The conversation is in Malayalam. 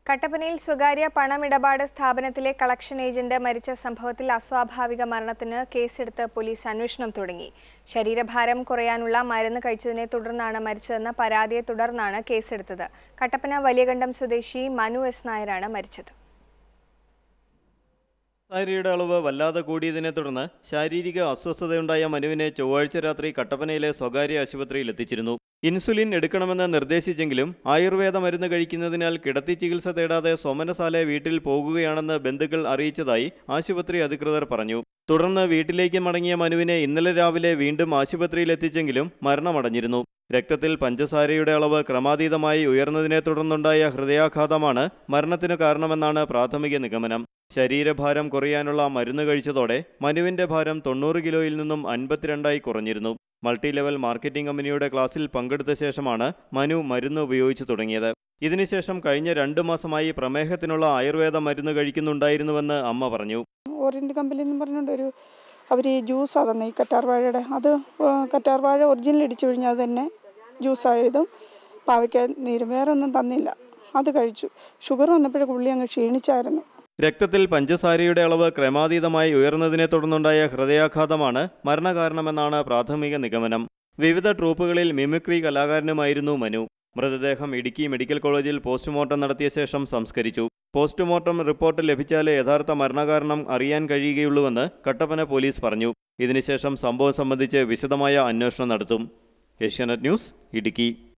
കട്ടപ്പനയിൽ സ്വകാര്യ പണമിടപാട് സ്ഥാപനത്തിലെ കളക്ഷൻ ഏജന്റ് മരിച്ച സംഭവത്തിൽ അസ്വാഭാവിക മരണത്തിന് കേസെടുത്ത് പോലീസ് അന്വേഷണം തുടങ്ങി ശരീരഭാരം കുറയാനുള്ള മരുന്ന് കഴിച്ചതിനെ തുടർന്നാണ് മരിച്ചതെന്ന പരാതിയെ തുടർന്നാണ് കേസെടുത്തത് കട്ടപ്പന വലിയകണ്ഠം സ്വദേശി മനു എസ് നായരാണ് മരിച്ചത് സാരിയുടെ അളവ് വല്ലാതെ കൂടിയതിനെ തുടർന്ന് ശാരീരിക അസ്വസ്ഥതയുണ്ടായ മനുവിനെ ചൊവ്വാഴ്ച രാത്രി കട്ടപ്പനയിലെ സ്വകാര്യ ആശുപത്രിയിൽ എത്തിച്ചിരുന്നു ഇൻസുലിൻ എടുക്കണമെന്ന് നിർദ്ദേശിച്ചെങ്കിലും ആയുർവേദ മരുന്ന് കഴിക്കുന്നതിനാൽ കിടത്തി ചികിത്സ തേടാതെ സോമനസാലെ വീട്ടിൽ പോകുകയാണെന്ന് ബന്ധുക്കൾ അറിയിച്ചതായി ആശുപത്രി അധികൃതർ പറഞ്ഞു തുടർന്ന് വീട്ടിലേക്ക് മടങ്ങിയ മനുവിനെ ഇന്നലെ രാവിലെ വീണ്ടും ആശുപത്രിയിൽ എത്തിച്ചെങ്കിലും മരണമടഞ്ഞിരുന്നു രക്തത്തിൽ പഞ്ചസാരയുടെ അളവ് ക്രമാതീതമായി ഉയർന്നതിനെ തുടർന്നുണ്ടായ ഹൃദയാഘാതമാണ് മരണത്തിനു കാരണമെന്നാണ് പ്രാഥമിക നിഗമനം ശരീരഭാരം കുറയാനുള്ള മരുന്ന് കഴിച്ചതോടെ മനുവിന്റെ ഭാരം തൊണ്ണൂറ് കിലോയിൽ നിന്നും അൻപത്തിരണ്ടായി കുറഞ്ഞിരുന്നു മൾട്ടി ലെവൽ മാർക്കറ്റിംഗ് കമ്പനിയുടെ ക്ലാസ്സിൽ പങ്കെടുത്ത ശേഷമാണ് മനു മരുന്ന് ഉപയോഗിച്ചു തുടങ്ങിയത് ഇതിനുശേഷം കഴിഞ്ഞ രണ്ടു മാസമായി പ്രമേഹത്തിനുള്ള ആയുർവേദ മരുന്ന് കഴിക്കുന്നുണ്ടായിരുന്നുവെന്ന് അമ്മ പറഞ്ഞു ഓറിയൻ്റ് കമ്പനി എന്ന് പറഞ്ഞുകൊണ്ട് ഒരു അവർ ഈ ജ്യൂസാണ് തന്നെ ഈ കറ്റാർ വാഴയുടെ അത് കറ്റാർ വാഴ ഒറിജിനൽ ഇടിച്ചു കഴിഞ്ഞാൽ അത് തന്നെ ജ്യൂസായതും പാവയ്ക്ക നീരും വേറെ ഒന്നും തന്നില്ല അത് കഴിച്ചു ഷുഗർ വന്നപ്പോഴേ പുള്ളി അങ്ങ് ക്ഷീണിച്ചായിരുന്നു രക്തത്തിൽ പഞ്ചസാരയുടെ അളവ് ക്രമാതീതമായി ഉയർന്നതിനെ തുടർന്നുണ്ടായ ഹൃദയാഘാതമാണ് മരണകാരണമെന്നാണ് പ്രാഥമിക നിഗമനം വിവിധ ട്രൂപ്പുകളിൽ മിമിക്രി കലാകാരനുമായിരുന്നു മനു മൃതദേഹം ഇടുക്കി മെഡിക്കൽ കോളേജിൽ പോസ്റ്റ്മോർട്ടം നടത്തിയ ശേഷം സംസ്കരിച്ചു പോസ്റ്റ്മോർട്ടം റിപ്പോർട്ട് ലഭിച്ചാലേ യഥാർത്ഥ മരണകാരണം അറിയാൻ കഴിയുകയുള്ളൂവെന്ന് കട്ടപ്പന പോലീസ് പറഞ്ഞു ഇതിനുശേഷം സംഭവം സംബന്ധിച്ച് വിശദമായ അന്വേഷണം നടത്തും ഏഷ്യാനെറ്റ് ന്യൂസ് ഇടുക്കി